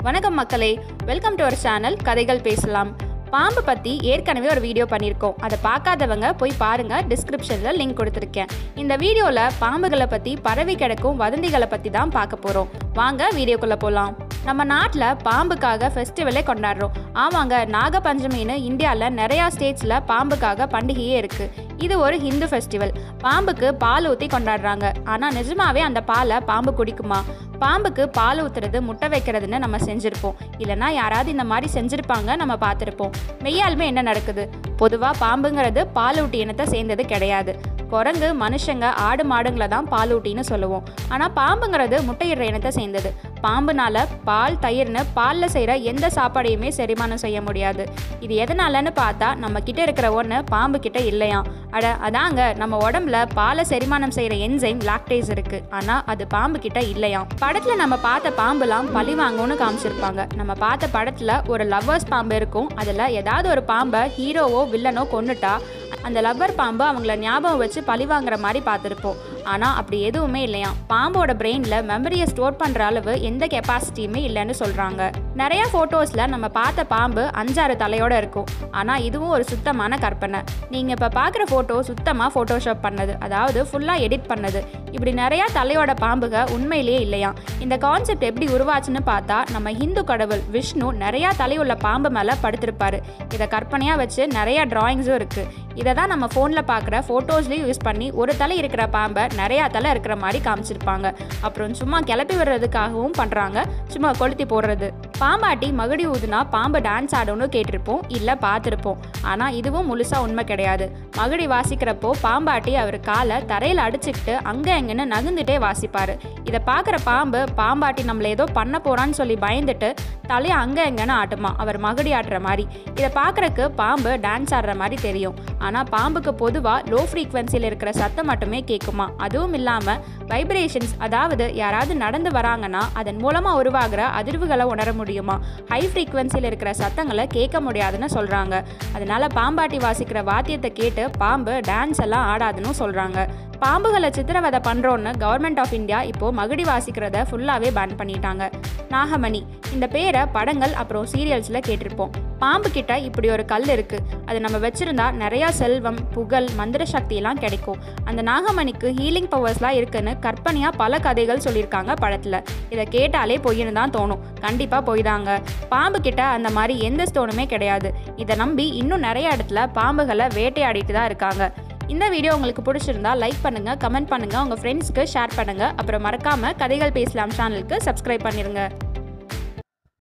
வணக்கம் மக்களே welcome to our channel கதைகள் பேசலாம் பாம்பு பற்றி ஏற்கனவே ஒரு வீடியோ பண்ணியிருக்கோம் அதை பார்க்காதவங்க போய் பாருங்க டிஸ்கிரிப்ஷனில் லிங்க் கொடுத்துருக்கேன் இந்த வீடியோவில் பாம்புகளை பற்றி பரவி கிடக்கும் வதந்திகளை பற்றி தான் பார்க்க போகிறோம் வாங்க வீடியோக்குள்ளே போகலாம் நம்ம நாட்டில் பாம்புக்காக ஃபெஸ்டிவலே கொண்டாடுறோம் ஆமாங்க நாகபஞ்சமின்னு இந்தியாவில் நிறையா ஸ்டேட்ஸில் பாம்புக்காக பண்டிகையே இருக்குது இது ஒரு ஹிந்து ஃபெஸ்டிவல் பாம்புக்கு பால் ஊற்றி கொண்டாடுறாங்க ஆனால் நிஜமாவே அந்த பாலை பாம்பு குடிக்குமா பாம்புக்கு பால் ஊற்றுறது முட்டை வைக்கிறதுன்னு நம்ம செஞ்சுருப்போம் இல்லைன்னா யாராவது இந்த மாதிரி செஞ்சுருப்பாங்க நம்ம பார்த்துருப்போம் மெய்யாலுமே என்ன நடக்குது பொதுவாக பாம்புங்கிறது பாலூட்டி இனத்தை சேர்ந்தது கிடையாது குரங்கு மனுஷங்க ஆடு மாடுங்களை தான் பாலூட்டின்னு சொல்லுவோம் ஆனால் பாம்புங்கிறது முட்டையிடுற இனத்தை சேர்ந்தது பாம்புனால பால் தயிர்னு பாலில் செய்கிற எந்த சாப்பாடையுமே செரிமானம் செய்ய முடியாது இது எதனாலன்னு பார்த்தா நம்ம கிட்ட இருக்கிற ஒன்று பாம்பு கிட்ட இல்லையாம் அட அதாங்க நம்ம உடம்புல பாலை செரிமானம் செய்கிற என்சைம் லாக்டேஸ் இருக்கு ஆனால் அது பாம்பு கிட்ட இல்லையாம் படத்தில் நம்ம பார்த்த பாம்புலாம் பழி வாங்கும்னு காமிச்சிருப்பாங்க நம்ம பார்த்த படத்தில் ஒரு லவ்வர்ஸ் பாம்பு இருக்கும் அதில் ஏதாவது ஒரு பாம்பை ஹீரோவோ வில்லனோ கொன்னுட்டா அந்த லவ்வர் பாம்பு அவங்கள ஞாபகம் வச்சு பழி வாங்குற மாதிரி பார்த்துருப்போம் ஆனால் அப்படி எதுவுமே இல்லையாம் பாம்போட பிரெயினில் மெமரியை ஸ்டோர் பண்ணுற அளவு எந்த கெப்பாசிட்டியுமே இல்லைன்னு சொல்கிறாங்க நிறையா ஃபோட்டோஸில் நம்ம பார்த்த பாம்பு அஞ்சாறு தலையோட இருக்கும் ஆனால் இதுவும் ஒரு சுத்தமான கற்பனை நீங்கள் இப்போ பார்க்குற ஃபோட்டோ சுத்தமாக ஃபோட்டோஷாப் பண்ணது அதாவது ஃபுல்லாக எடிட் பண்ணது இப்படி நிறையா தலையோட பாம்புக உண்மையிலேயே இல்லையாம் இந்த கான்செப்ட் எப்படி உருவாச்சுன்னு பார்த்தா நம்ம ஹிந்து கடவுள் விஷ்ணு நிறையா தலையுள்ள பாம்பு மேலே படுத்திருப்பாரு இதை கற்பனையாக வச்சு நிறையா டிராயிங்ஸும் இருக்குது இதை தான் நம்ம ஃபோனில் பார்க்குற ஃபோட்டோஸ்லேயும் யூஸ் பண்ணி ஒரு தலை இருக்கிற பாம்பை நிறையா தலை இருக்கிற மாதிரி காமிச்சிருப்பாங்க அப்புறம் சும்மா கிளப்பி விடுறதுக்காகவும் பண்ணுறாங்க சும்மா கொளுத்தி போடுறது பாம்பாட்டி மகுடி ஊதுனா பாம்பு டான்ஸ் ஆடும்னு கேட்டிருப்போம் இல்லை பார்த்துருப்போம் ஆனால் இதுவும் முழுசாக உண்மை கிடையாது மகுடி வாசிக்கிறப்போ பாம்பாட்டி அவர் காலை தரையில் அடிச்சுக்கிட்டு அங்கே எங்கன்னு நகுந்துட்டே வாசிப்பார் இதை பார்க்குற பாம்பு பாம்பாட்டி நம்மளை ஏதோ பண்ண போகிறான்னு சொல்லி பயந்துட்டு தலையை அங்கே எங்கன்னு ஆட்டுமா அவர் மகுடி ஆட்டுற மாதிரி இதை பார்க்குறக்கு பாம்பு டான்ஸ் ஆடுற மாதிரி தெரியும் ஆனால் பாம்புக்கு பொதுவாக லோ ஃப்ரீக்வன்சியில் இருக்கிற சத்தம் மட்டுமே கேட்குமா அதுவும் இல்லாமல் வைப்ரேஷன்ஸ் அதாவது யாராவது நடந்து வராங்கன்னா அதன் மூலமாக உருவாகிற அதிர்வுகளை உணர முடியுமா ஹை ஃப்ரீக்வன்சியில் இருக்கிற சத்தங்களை கேட்க முடியாதுன்னு சொல்கிறாங்க அதனால பாம்பாட்டி வாசிக்கிற வாத்தியத்தை கேட்டு பாம்பு டான்ஸ் எல்லாம் ஆடாதுன்னு சொல்கிறாங்க பாம்புகளை சித்திரவதை பண்ணுறோன்னு கவர்மெண்ட் ஆஃப் இந்தியா இப்போது மகுடி வாசிக்கிறத ஃபுல்லாகவே பேன் பண்ணிட்டாங்க நாகமணி இந்த பேரை படங்கள் அப்புறம் சீரியல்ஸில் கேட்டிருப்போம் பாம்பு கிட்ட இப்படி ஒரு கல் இருக்குது அது நம்ம வச்சுருந்தா நிறையா செல்வம் புகழ் மந்திர சக்தியெல்லாம் கிடைக்கும் அந்த நாகமணிக்கு ஹீலிங் பவர்ஸ்லாம் இருக்குன்னு கற்பனையாக பல கதைகள் சொல்லியிருக்காங்க படத்தில் இதை கேட்டாலே பொய்ன்னு தான் தோணும் கண்டிப்பாக பொய் தாங்க பாம்பு கிட்ட அந்த மாதிரி எந்த ஸ்டோனுமே கிடையாது இதை நம்பி இன்னும் நிறைய இடத்துல பாம்புகளை வேட்டையாடிட்டு தான் இருக்காங்க இந்த வீடியோ உங்களுக்கு பிடிச்சிருந்தா லைக் பண்ணுங்கள் கமெண்ட் பண்ணுங்கள் உங்கள் ஃப்ரெண்ட்ஸ்க்கு ஷேர் பண்ணுங்கள் அப்புறம் மறக்காமல் கதைகள் பேசலாம் சேனலுக்கு சப்ஸ்கிரைப் பண்ணிடுங்க